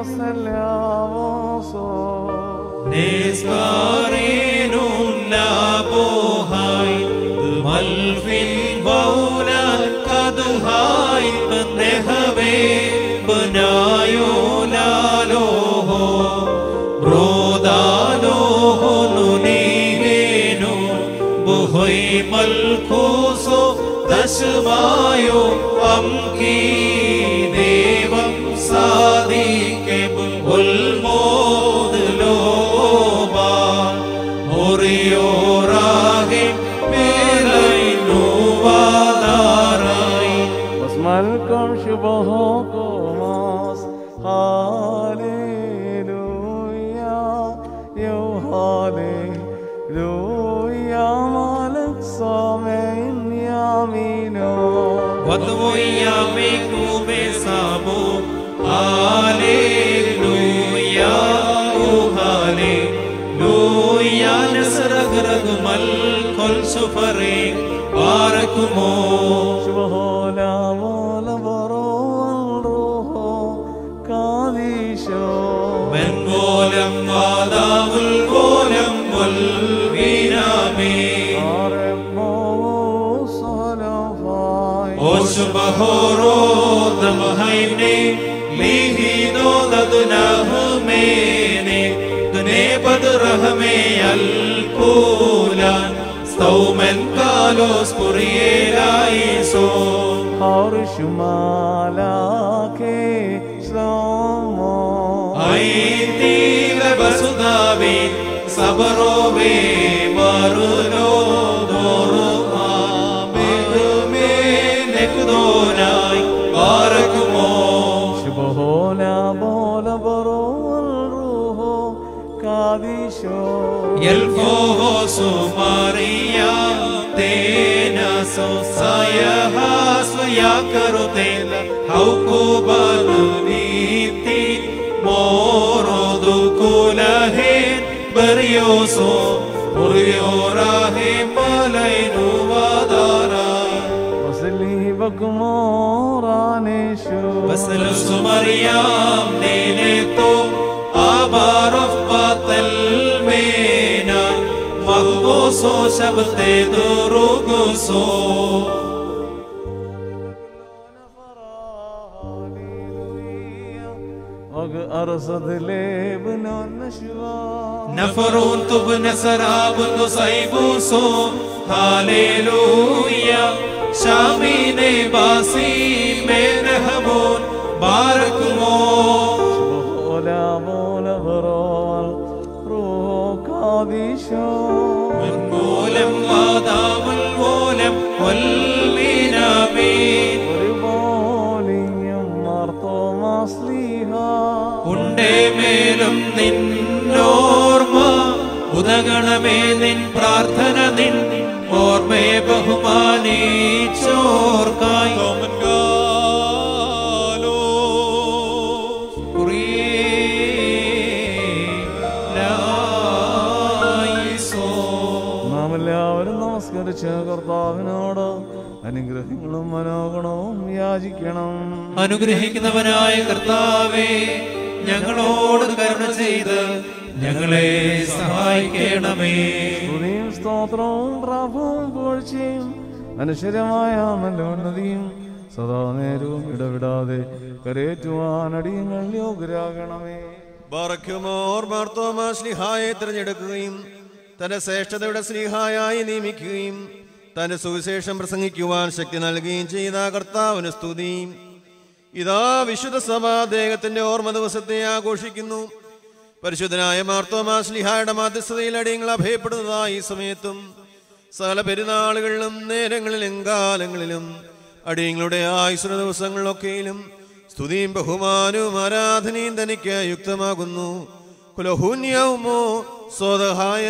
نسكارين نابوهاي ملفين بولا كدهاي نهبي بنايو لالوهو برودالوهو نونيهينو بهوي ملكوسو ദശമായോ അംകി ദേവം സാധിക്കും ഉൽമോദ് ലോബാൻ മുറിയോറാകെ മേലൈ നുവാദാറായി بسملكم شبهكم هاليلويا يو هاليلويا مالك صامين يمينو വധുവയ്യാമേ കൂമേ സാമോ ഹാലേലൂയാ ഓ ഹാലേലൂയാ നസ്റഗ് റഗ് മൽ കൊൽ സുഫറേ ബാരക്കുമോ شبهولا مولا برو الروح قاديشو മെൻപോലം വാദാമുൽ പോലം വൽവീരാമേ عربو صلفاي ഓശുബഹോറോ ദമഹൈനെ ലീഹിനോ ദദുനഹുമേനെ ദുനേ ബദ്റഹമേ അൽ കൂലാൻ സ്തൗമൻ കാലോസ് പുറിയേലായിസോ حرش مالاكي سلامو ഐതീല ബസുദാവേ സബറോവേ മറുലോ ദോറോ ആമേഘമേ നെക്കുദോനായി ബാരക്കുമോ شبهولا بولا برو الروح قاديشو എൽഫോസു മറിയ തേനസോ സയഹാസു യാക്കറുതേല ഹൗകുബനു നീതി മോറോദു കുലഹേൻ ബറിയോസോ മുറിയോറാഹേ മലൈനു വാദാരായി وصلي بكمورانيشو بسلس مريم نينتو أبارف باطل مينا مغبوسو شبت دروغسو أرصد لابن النشوى نفرون تبن سراب نصيبوسو هاليلويا شامين باسي من همون باركمو ولا مولا برول روح قاديشو മൂലം വാദാമുൽ മൂലം വൽമീനാമീൻ وربوليم مرطو مصليها ഉണ്ടേ മേലും നിന്നോർമ്മ ഉദഗണമേ നിൻ പ്രാർത്ഥന നിൻ ഓർമ്മയെ ബഹുമാനിച്ചോർക്കായി നാം എല്ലാവരും നമസ്കരിച്ച് കർത്താവിനോട് അനുഗ്രഹങ്ങളും മനോഗണവും യാചിക്കണം അനുഗ്രഹിക്കുന്നവനായ കർത്താവേ ഞങ്ങളോട് കരുണ ചെയ്ത് ഞങ്ങളെ സഹായിക്കണമേ സ്തുതിയും സ്തോത്രവും പ്രാഭവും പുകഴ്ചയും അനശ്വരമായ നല്ല ഉന്നതിയും സദാ നേരവും ഇടവിടാതെ കരേറ്റുവാൻ അടിയങ്ങൾ യോഗ്യരാകണമേ ബറക്കുമോർ മാർത്തോമാ സ്ലിഹായെ തിരഞ്ഞെടുക്കുകയും തന്റെ ശ്രേഷ്ഠതയുടെ സ്ലിഹായായി നിയമിക്കുകയും തന്റെ സുവിശേഷം പ്രസംഗിക്കുവാൻ ശക്തി നൽകുകയും ചെയ്ത കർത്താവിന് സ്തുതി ഇതാ വിശുദ്ധ സഭ അദ്ദേഹത്തിന്റെ ഓർമ്മ ദിവസത്തെ ആഘോഷിക്കുന്നു പരിശുദ്ധനായ മാർത്തോമാ സ്ലിഹായുടെ മാധ്യസ്ഥതയിൽ അടിയങ്ങൾ അഭയപ്പെടുന്നതായി ഈ സമയത്തും സകല പെരുന്നാളുകളിലും നേരങ്ങളിലും കാലങ്ങളിലും അടിയങ്ങളുടെ ആയുസ്ര ദിവസങ്ങളിലൊക്കെയിലും സ്തുതിയും ബഹുമാനവും ആരാധനയും തനിക്ക് യുക്തമാകുന്നു കുലഹൂന്യവുമോ സ്വതഹായ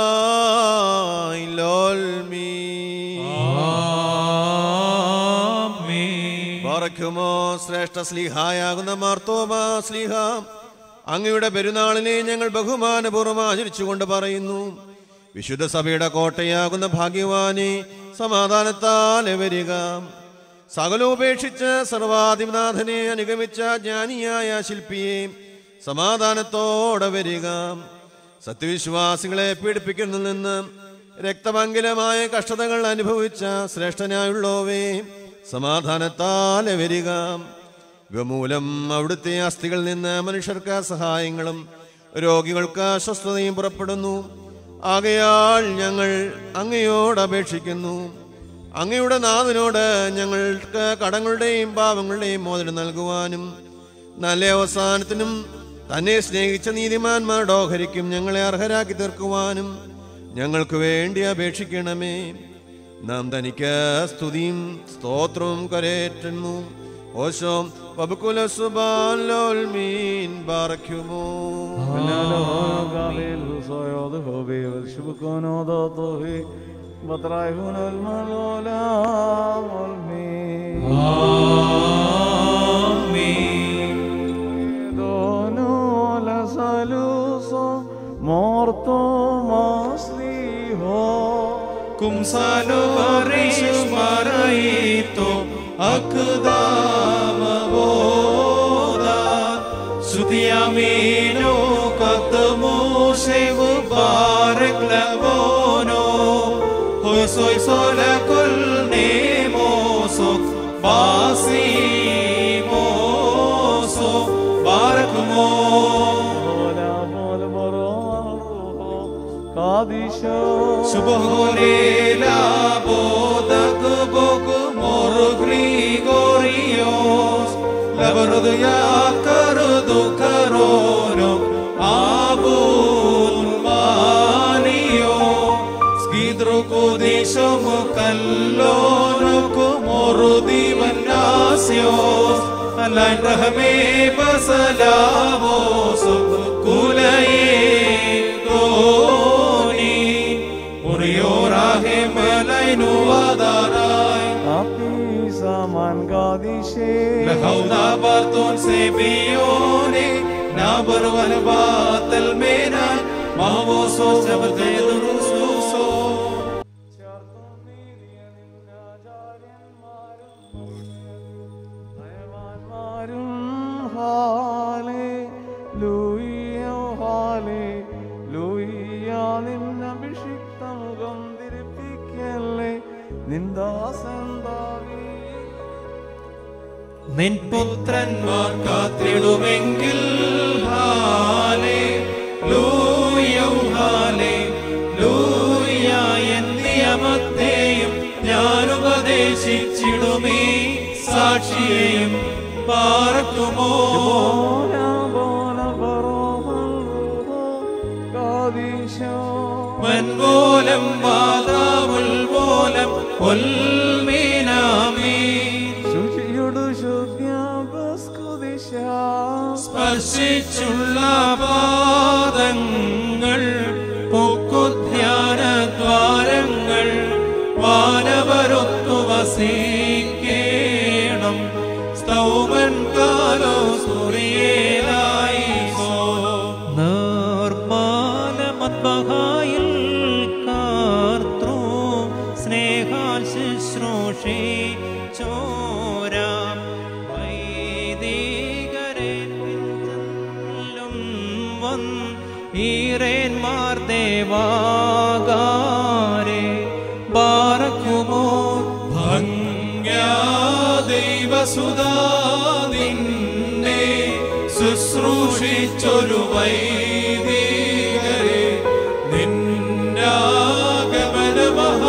പറക്കുമോ ശ്രേഷ്ഠ സ്ലീഹായാകുന്ന മാർത്തോമ സ്ലീഹ അങ്ങയുടെ പെരുന്നാളിനെ ഞങ്ങൾ ബഹുമാനപൂർവ്വം ആചരിച്ചുകൊണ്ട് പറയുന്നു വിശുദ്ധ സഭയുടെ കോട്ടയാകുന്ന ഭാഗ്യവാനെ സമാധാനത്താൽ വരിക സകലോപേക്ഷിച്ച് സർവാധിനാഥനെ അനുഗമിച്ച ജ്ഞാനിയായ ശില്പിയെ സമാധാനത്തോടെ വരിക സത്യവിശ്വാസികളെ പീഡിപ്പിക്കുന്നതിൽ നിന്ന് രക്തമംഗലമായ കഷ്ടതകൾ അനുഭവിച്ച ശ്രേഷ്ഠനായുള്ളോവേ സമാധാനത്താലെ വരിക ഇവ മൂലം അവിടുത്തെ അസ്ഥികളിൽ നിന്ന് മനുഷ്യർക്ക് സഹായങ്ങളും രോഗികൾക്ക് അസ്വസ്ഥതയും പുറപ്പെടുന്നു ആകയാൽ ഞങ്ങൾ അങ്ങയോട് അപേക്ഷിക്കുന്നു അങ്ങയുടെ നാഥനോട് ഞങ്ങൾക്ക് കടങ്ങളുടെയും പാവങ്ങളുടെയും മോചനം നൽകുവാനും നല്ല അവസാനത്തിനും തന്നെ സ്നേഹിച്ച നീതിമാന്മാരുടെ ഓഹരിക്കും ഞങ്ങളെ അർഹരാക്കി തീർക്കുവാനും ഞങ്ങൾക്ക് വേണ്ടി അപേക്ഷിക്കണമേ നാം തനിക്ക് സ്തുതിയും സ്തോത്രവും കരേറ്റുന്നു ഓശോ വബുക്കുല സുബാൻ ലോൽ മീൻ ബാറയ്ക്കുമോ قابل صياد هوبي والشبكون وضاطه بطرايهون الملولا والمين دونو لسالوسو مورتو ماسليهو കുംസാലോ മറയിത്തോ അക്ദാമബോധ സുതിയമീനോ കത്തമോ സേവ് ബാരക് ലബോനോ ഹോയ് സോയ് സോല കൊൽ നേമോസോ ബാസിമോസോ ബാരക്കുമോ ولا بول برو قادشو Suboholela bodak bok mor Grigorios Labardo ya kardo karono abun manio Skidro kodisho mukallono kumor divannasios Alain rahme basalamos kulaye doni Uriyorahe malainu adarai Apisa man gadishe Lahawna barton se biyone Nabar wal batal mena Mahvo so sabte duruso ദേവാന്മാരും ഹാലേ ലൂയ്യോ ഹാലേ ലൂയ്യ നിന്നഭിഷിക്ത മുഖം തിരിപ്പിക്കല്ലേ നിന്ദാസൻ ദാവീദ് നിൻ പുത്രന്മാർ കാത്തിടുമെങ്കിൽ ഹാലേ ലൂയോ ഹാലേ ലൂയ എൻ നിയമത്തെയും ഞാൻ ഉപദേശിച്ചിടുമേ സാക്ഷിയെയും പാർക്കുമോ ബോല ബോല ബറോഹൽ റൂഹോ കാദിശോ മൻപോലം വാതാവുൽ പോലം ഒൽമീനാമീ ശുചിയൊടു ശുദ്ധ്യാപസ്കുദിശ സ്പർശിച്ചുള്ള പാദങ്ങൾ പൊക്കുധ്യാന ദ്വാരങ്ങൾ വാനവരൊത്തു വസിക്കേണം സ്തൗമൻ കാലോ സൂറിയേലായി നിർമാനമദ്ബഹായിൽ കാർത്തൃ സ്നേഹാൽ ശുശ്രൂഷി ചോരാം വൈദികരേൻ പിൻചെല്ലും വന്ന് ഈറേന്മാർ ദേവാകാരെ ബാറക്കുമോ ഭംഗ്യാ ദൈവസുതാതിന്നെ ശുശ്രൂഷിച്ചൊരു വൈദികരെ നിന്നാഗമന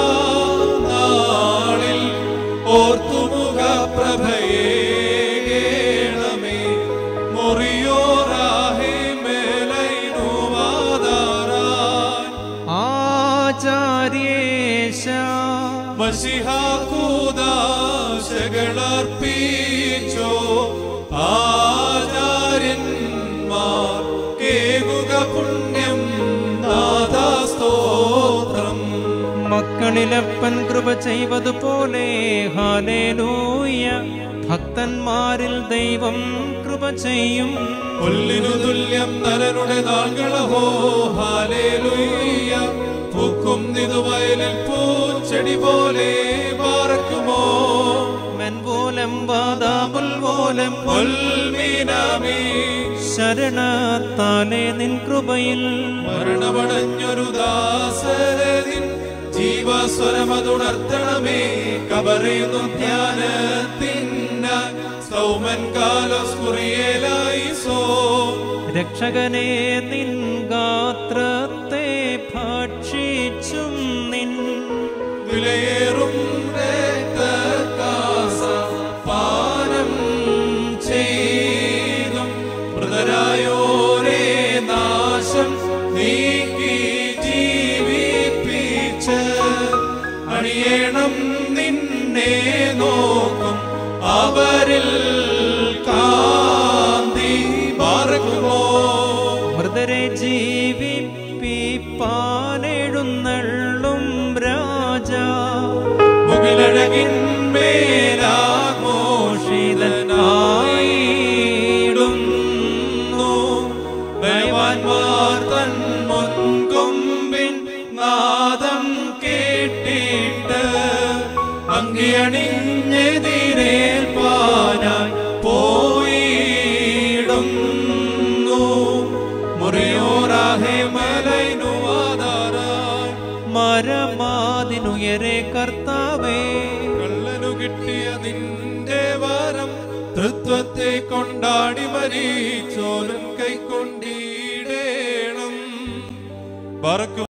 മഹാനാളിൽ ഓർത്തുമുഖ പ്രഭയേണമേ മുറിയോറാഹേ മേലൈനുവാദാരാൻ ആചാര്യേശ മഷിഹാകൂദാശകളർപ്പിച്ചോ ആചാര്യന്മാർ കേകുക പുണ്യം നാഥാസ്തോത്രം മക്കളിലപ്പൻ കൃപ ചെയ്വതുപോലെ ഹാലേലൂയ ഭക്തന്മാരിൽ ദൈവം കൃപ ചെയ്യും പുല്ലിനു തുല്യം നരനുടെ നാൾകളഹോ ഹാലേലൂയ പൂക്കും നിതുവയലിൽ പൂച്ചെടി പോലെ പാർക്കുമോ മെൻപോലം ബാദാമുൽ പോലം പൊൽമീനാമി ശര ശരണത്താലെ നിൻ കൃപയിൽ മരണമടഞ്ഞൊരു ദാസരതിൻ ജീവസ്വരമതുണർത്തണമേ കബറിയുന്നു ധ്യാനത്തിന്ന സൗമൻ കാലോസ് കുറിയേലായി സോ രക്ഷകനെ നിൻ ഗാത്രത്തെ ഭക്ഷിച്ചും നിൻ വിലയേറും രക്തകാസ പാനം ചെയ്തും മൃതരായോരേ നാശം നീക്കി ജീവിപ്പിച്ച് അണിയണം നിന്നെ നോക്കും അവരിൽ കാന്തി പാർക്കുമോ മൃതരെ ജീവിപ്പിപ്പാനെഴുന്നള്ളും രാജാ മുകിലഴകിൻ മേലാഘോഷിതനായിടുന്നു ഭയവാൻമാർ തൻ മുൻകൊമ്പിൻ നാദം കേട്ടിട്ട് അങ്കിയണിഞ്ഞെതിരേൽപ്പാനായി പോയിടുന്നു മുറിയോറാഹെ മലൈനുവാദാരായി മരമാതിനുയരെ കർത്താവേ കള്ളനു കിട്ടിയ നിന്റെ വരം തൃത്വത്തെ കൊണ്ടാടി മരിച്ചോലും കൈക്കൊണ്ടിടേണം പറക്കും